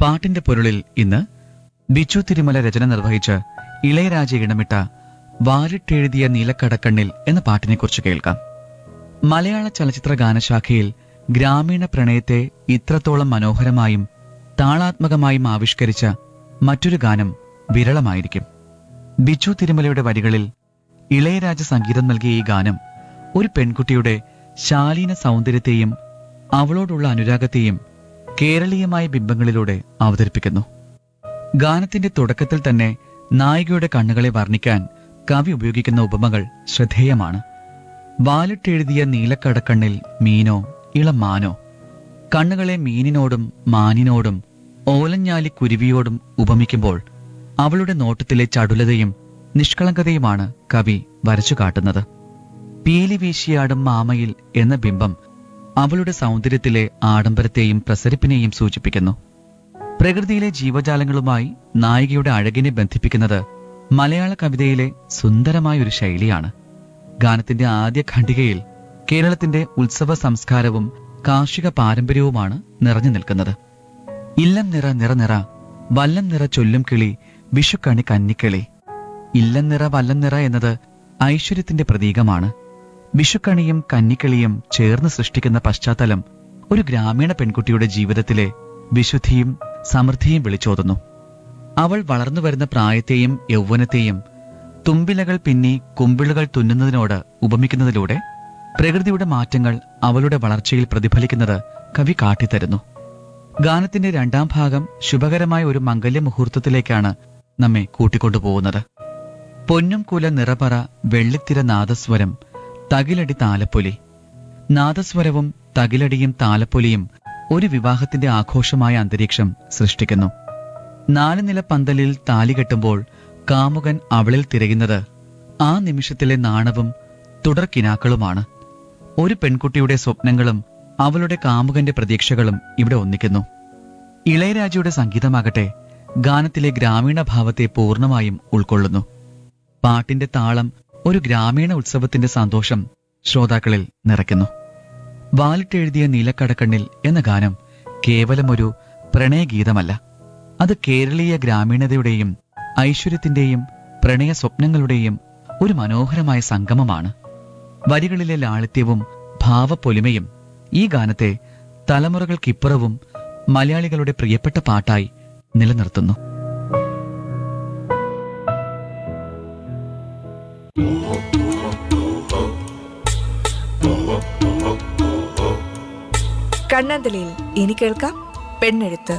പാട്ടിന്റെ പൊരുളിൽ ഇന്ന് ബിച്ചു തിരുമല രചന നിർവഹിച്ച് ഇളയരാജ ഇടമിട്ട വാലിട്ടെഴുതിയ നീലക്കടക്കണ്ണിൽ എന്ന പാട്ടിനെക്കുറിച്ച് കേൾക്കാം മലയാള ചലച്ചിത്ര ഗാനശാഖയിൽ ഗ്രാമീണ പ്രണയത്തെ ഇത്രത്തോളം മനോഹരമായും താളാത്മകമായും ആവിഷ്കരിച്ച മറ്റൊരു ഗാനം വിരളമായിരിക്കും ബിച്ചു തിരുമലയുടെ വരികളിൽ ഇളയരാജ സംഗീതം നൽകിയ ഈ ഗാനം ഒരു പെൺകുട്ടിയുടെ ശാലീന സൗന്ദര്യത്തെയും അവളോടുള്ള അനുരാഗത്തെയും കേരളീയമായ ബിംബങ്ങളിലൂടെ അവതരിപ്പിക്കുന്നു ഗാനത്തിന്റെ തുടക്കത്തിൽ തന്നെ നായികയുടെ കണ്ണുകളെ വർണ്ണിക്കാൻ കവി ഉപയോഗിക്കുന്ന ഉപമകൾ ശ്രദ്ധേയമാണ് വാലിട്ടെഴുതിയ നീലക്കടക്കണ്ണിൽ മീനോ ഇളം മാനോ കണ്ണുകളെ മീനിനോടും മാനിനോടും ഓലഞ്ഞാലി കുരുവിയോടും ഉപമിക്കുമ്പോൾ അവളുടെ നോട്ടത്തിലെ ചടുലതയും നിഷ്കളങ്കതയുമാണ് കവി വരച്ചു കാട്ടുന്നത് പീലി വീശിയാടും മാമയിൽ എന്ന ബിംബം അവളുടെ സൗന്ദര്യത്തിലെ ആഡംബരത്തെയും പ്രസരിപ്പിനെയും സൂചിപ്പിക്കുന്നു പ്രകൃതിയിലെ ജീവജാലങ്ങളുമായി നായികയുടെ അഴകിനെ ബന്ധിപ്പിക്കുന്നത് മലയാള കവിതയിലെ സുന്ദരമായ ഒരു ശൈലിയാണ് ഗാനത്തിന്റെ ആദ്യ ഖണ്ഡികയിൽ കേരളത്തിന്റെ ഉത്സവ സംസ്കാരവും കാർഷിക പാരമ്പര്യവുമാണ് നിറഞ്ഞു നിൽക്കുന്നത് ഇല്ലം നിറ നിറ നിറ വല്ലം നിറ ചൊല്ലും കിളി വിഷുക്കണി കന്നിക്കിളി ഇല്ലം നിറ വല്ലം നിറ എന്നത് ഐശ്വര്യത്തിന്റെ പ്രതീകമാണ് വിഷുക്കണിയും കന്നിക്കിളിയും ചേർന്ന് സൃഷ്ടിക്കുന്ന പശ്ചാത്തലം ഒരു ഗ്രാമീണ പെൺകുട്ടിയുടെ ജീവിതത്തിലെ വിശുദ്ധിയും സമൃദ്ധിയും വിളിച്ചോതുന്നു അവൾ വളർന്നു വരുന്ന പ്രായത്തെയും യൗവനത്തെയും തുമ്പിലകൾ പിന്നി കുമ്പിളുകൾ തുന്നുന്നതിനോട് ഉപമിക്കുന്നതിലൂടെ പ്രകൃതിയുടെ മാറ്റങ്ങൾ അവളുടെ വളർച്ചയിൽ പ്രതിഫലിക്കുന്നത് കവി കാട്ടിത്തരുന്നു ഗാനത്തിന്റെ രണ്ടാം ഭാഗം ശുഭകരമായ ഒരു മംഗല്യ മുഹൂർത്തത്തിലേക്കാണ് നമ്മെ കൂട്ടിക്കൊണ്ടുപോകുന്നത് പൊന്നും കുല നിറപറ വെള്ളിത്തിര നാദസ്വരം തകിലടി താലപ്പൊലി നാദസ്വരവും തകിലടിയും താലപ്പൊലിയും ഒരു വിവാഹത്തിന്റെ ആഘോഷമായ അന്തരീക്ഷം സൃഷ്ടിക്കുന്നു നാല് നില പന്തലിൽ താലി കെട്ടുമ്പോൾ കാമുകൻ അവളിൽ തിരയുന്നത് ആ നിമിഷത്തിലെ നാണവും തുടർക്കിനാക്കളുമാണ് ഒരു പെൺകുട്ടിയുടെ സ്വപ്നങ്ങളും അവളുടെ കാമുകന്റെ പ്രതീക്ഷകളും ഇവിടെ ഒന്നിക്കുന്നു ഇളയരാജയുടെ സംഗീതമാകട്ടെ ഗാനത്തിലെ ഗ്രാമീണ ഭാവത്തെ പൂർണ്ണമായും ഉൾക്കൊള്ളുന്നു പാട്ടിന്റെ താളം ഒരു ഗ്രാമീണ ഉത്സവത്തിന്റെ സന്തോഷം ശ്രോതാക്കളിൽ നിറയ്ക്കുന്നു വാലിട്ടെഴുതിയ നീലക്കടക്കണ്ണിൽ എന്ന ഗാനം കേവലം ഒരു പ്രണയഗീതമല്ല അത് കേരളീയ ഗ്രാമീണതയുടെയും ഐശ്വര്യത്തിന്റെയും പ്രണയ സ്വപ്നങ്ങളുടെയും ഒരു മനോഹരമായ സംഗമമാണ് വരികളിലെ ലാളിത്യവും ഭാവപ്പൊലിമയും ഈ ഗാനത്തെ തലമുറകൾക്കിപ്പുറവും മലയാളികളുടെ പ്രിയപ്പെട്ട പാട്ടായി നിലനിർത്തുന്നു കണ്ണാന്തലയിൽ ഇനി കേൾക്കാം പെണ്ണെഴുത്ത്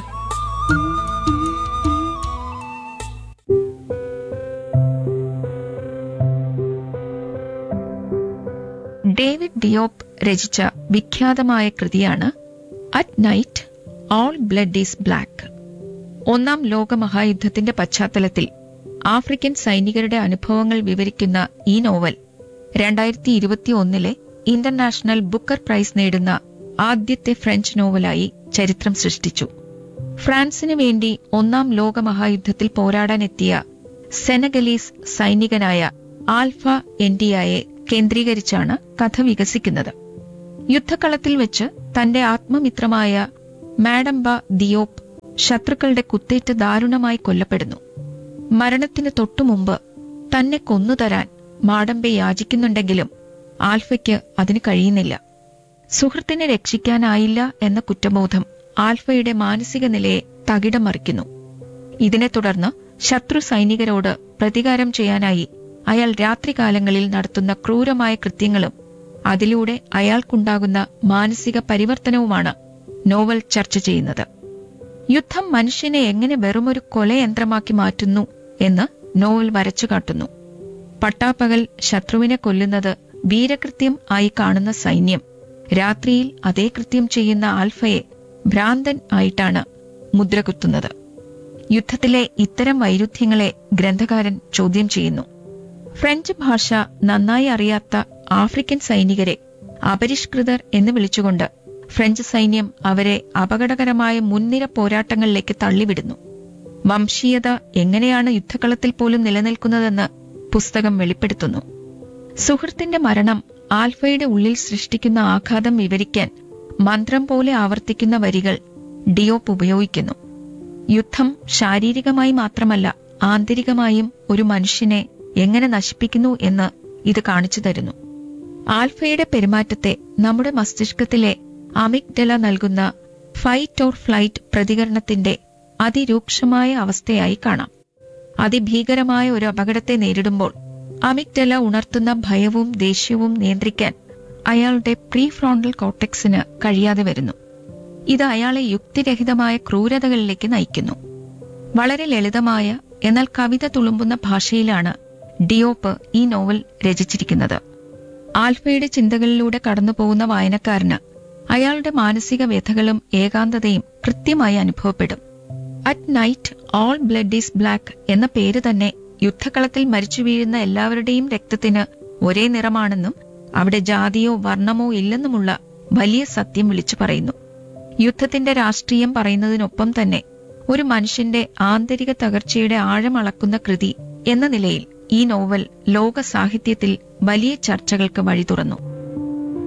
ഡേവിഡ് ദിയോപ്പ് രചിച്ച വിഖ്യാതമായ കൃതിയാണ് at night all blood is black ഒന്നാം ലോക മഹായുദ്ധത്തിന്റെ പശ്ചാത്തലത്തിൽ ആഫ്രിക്കൻ സൈനികരുടെ അനുഭവങ്ങൾ വിവരിക്കുന്ന ഈ നോവൽ രണ്ടായിരത്തി ഇരുപത്തി ഒന്നിലെ ഇന്റർനാഷണൽ ബുക്കർ പ്രൈസ് നേടുന്ന ആദ്യത്തെ ഫ്രഞ്ച് നോവലായി ചരിത്രം സൃഷ്ടിച്ചു ഫ്രാൻസിന് വേണ്ടി ഒന്നാം ലോക മഹായുദ്ധത്തിൽ പോരാടാനെത്തിയ സെനഗലീസ് സൈനികനായ ആൽഫ എൻഡിയായെ കേന്ദ്രീകരിച്ചാണ് കഥ വികസിക്കുന്നത് യുദ്ധക്കളത്തിൽ വെച്ച് തന്റെ ആത്മമിത്രമായ മാഡംബ ദിയോപ്പ് ശത്രുക്കളുടെ കുത്തേറ്റ് ദാരുണമായി കൊല്ലപ്പെടുന്നു മരണത്തിന് തൊട്ടുമുമ്പ് തന്നെ കൊന്നുതരാൻ മാഡംബെ യാചിക്കുന്നുണ്ടെങ്കിലും ആൽഫയ്ക്ക് അതിന് കഴിയുന്നില്ല സുഹൃത്തിനെ രക്ഷിക്കാനായില്ല എന്ന കുറ്റബോധം ആൽഫയുടെ മാനസിക നിലയെ തകിടം മറിക്കുന്നു ഇതിനെ തുടർന്ന് ശത്രു സൈനികരോട് പ്രതികാരം ചെയ്യാനായി അയാൾ രാത്രികാലങ്ങളിൽ നടത്തുന്ന ക്രൂരമായ കൃത്യങ്ങളും അതിലൂടെ അയാൾക്കുണ്ടാകുന്ന മാനസിക പരിവർത്തനവുമാണ് നോവൽ ചർച്ച ചെയ്യുന്നത് യുദ്ധം മനുഷ്യനെ എങ്ങനെ വെറുമൊരു കൊലയന്ത്രമാക്കി മാറ്റുന്നു എന്ന് നോവൽ വരച്ചു കാട്ടുന്നു പട്ടാപ്പകൽ ശത്രുവിനെ കൊല്ലുന്നത് വീരകൃത്യം ആയി കാണുന്ന സൈന്യം രാത്രിയിൽ അതേ കൃത്യം ചെയ്യുന്ന ആൽഫയെ ഭ്രാന്തൻ ആയിട്ടാണ് മുദ്രകുത്തുന്നത് യുദ്ധത്തിലെ ഇത്തരം വൈരുദ്ധ്യങ്ങളെ ഗ്രന്ഥകാരൻ ചോദ്യം ചെയ്യുന്നു ഫ്രഞ്ച് ഭാഷ നന്നായി അറിയാത്ത ആഫ്രിക്കൻ സൈനികരെ അപരിഷ്കൃതർ എന്ന് വിളിച്ചുകൊണ്ട് ഫ്രഞ്ച് സൈന്യം അവരെ അപകടകരമായ മുൻനിര പോരാട്ടങ്ങളിലേക്ക് തള്ളിവിടുന്നു വംശീയത എങ്ങനെയാണ് യുദ്ധക്കളത്തിൽ പോലും നിലനിൽക്കുന്നതെന്ന് പുസ്തകം വെളിപ്പെടുത്തുന്നു സുഹൃത്തിന്റെ മരണം ആൽഫയുടെ ഉള്ളിൽ സൃഷ്ടിക്കുന്ന ആഘാതം വിവരിക്കാൻ മന്ത്രം പോലെ ആവർത്തിക്കുന്ന വരികൾ ഡിയോപ്പ് ഉപയോഗിക്കുന്നു യുദ്ധം ശാരീരികമായി മാത്രമല്ല ആന്തരികമായും ഒരു മനുഷ്യനെ എങ്ങനെ നശിപ്പിക്കുന്നു എന്ന് ഇത് കാണിച്ചു തരുന്നു ആൽഫയുടെ പെരുമാറ്റത്തെ നമ്മുടെ മസ്തിഷ്കത്തിലെ അമിഗ്ഡല നൽകുന്ന ഫൈറ്റ് ഓർ ഫ്ലൈറ്റ് പ്രതികരണത്തിന്റെ അതിരൂക്ഷമായ അവസ്ഥയായി കാണാം അതിഭീകരമായ ഒരു അപകടത്തെ നേരിടുമ്പോൾ അമിഗ്ഡല ഉണർത്തുന്ന ഭയവും ദേഷ്യവും നിയന്ത്രിക്കാൻ അയാളുടെ പ്രീ ഫ്രോണ്ടൽ കോർട്ടെക്സിന് കഴിയാതെ വരുന്നു ഇത് അയാളെ യുക്തിരഹിതമായ ക്രൂരതകളിലേക്ക് നയിക്കുന്നു വളരെ ലളിതമായ എന്നാൽ കവിത തുളുമ്പുന്ന ഭാഷയിലാണ് ഡിയോപ്പ് ഈ നോവൽ രചിച്ചിരിക്കുന്നത് ആൽഫയുടെ ചിന്തകളിലൂടെ കടന്നുപോകുന്ന വായനക്കാരന് അയാളുടെ മാനസിക വ്യഥകളും ഏകാന്തതയും കൃത്യമായി അനുഭവപ്പെടും at night all blood is black എന്ന പേര് തന്നെ യുദ്ധകളത്തിൽ മരിച്ചു വീഴുന്ന എല്ലാവരുടെയും രക്തത്തിന് ഒരേ നിറമാണെന്നും അവിടെ ജാതിയോ വർണ്ണമോ ഇല്ലെന്നുമുള്ള വലിയ സത്യം വിളിച്ചു പറയുന്നു യുദ്ധത്തിന്റെ രാഷ്ട്രീയം പറയുന്നതിനൊപ്പം തന്നെ ഒരു മനുഷ്യന്റെ ആന്തരിക തകർച്ചയുടെ ആഴമളക്കുന്ന കൃതി എന്ന നിലയിൽ ഈ നോവൽ ലോക സാഹിത്യത്തിൽ വലിയ ചർച്ചകൾക്ക് വഴി തുറന്നു